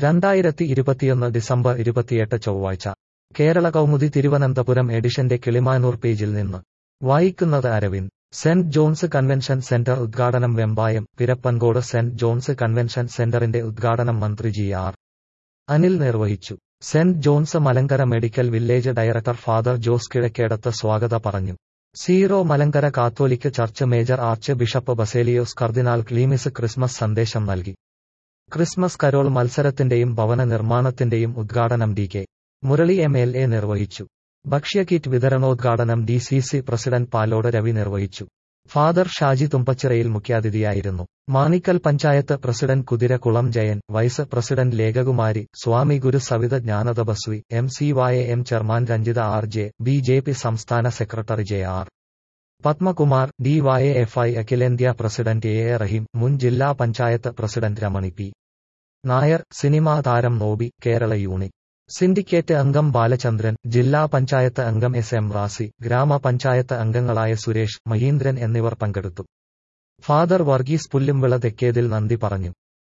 രണ്ടായിരത്തി ഇരുപത്തിയൊന്ന് ഡിസംബർ ഇരുപത്തിയെട്ട് ചൊവ്വാഴ്ച കേരള കൗമുദി തിരുവനന്തപുരം എഡിഷന്റെ കിളിമാനൂർ പേജിൽ നിന്ന് വായിക്കുന്നത് Aravind saint John's convention centre ഉദ്ഘാടനം Vembayam Pirappancode saint John's convention സെന്ററിന്റെ ഉദ്ഘാടനം മന്ത്രി ജി ആർ അനിൽ നിർവഹിച്ചു saint John's Malankara medical village director father Jose Kizhakkedath സ്വാഗത പറഞ്ഞു Syro Malankara Catholic church major archbishop Baselios cardinal Cleemis Christmas സന്ദേശം നൽകി ക്രിസ്മസ് കരോൾ മത്സരത്തിന്റെയും ഭവന നിർമ്മാണത്തിന്റെയും ഉദ്ഘാടനം D K Murali M L A നിർവഹിച്ചു ഭക്ഷ്യകിറ്റ് വിതരണോദ്ഘാടനം D C C president Palode Ravi നിർവഹിച്ചു ഫാദർ ഷാജി തുമ്പച്ചിറയിൽ മുഖ്യാതിഥിയായിരുന്നു Manickal panchayat president Kuthirakulam Jayan vice president Lekhakumari Swami Guru Savitha Jnanathapaswi M C Y M chairman Ranjitha R J B J P സംസ്ഥാന secretary J R Padmakumar D Y F I അഖിലേന്ത്യാ പ്രസിഡന്റ് എ എ റഹീം മുൻ ജില്ലാ panchayat president Ramani P Nair cinema താരം നോബി കേരള യൂണി syndicate അംഗം ബാലചന്ദ്രൻ ജില്ലാ പഞ്ചായത്ത് അംഗം എസ് എം റാസി ഗ്രാമപഞ്ചായത്ത് അംഗങ്ങളായ സുരേഷ് മഹീന്ദ്രൻ എന്നിവർ പങ്കെടുത്തു ഫാദർ വർഗീസ് പുല്ലുംവിള തെക്കേതിൽ നന്ദി പറഞ്ഞു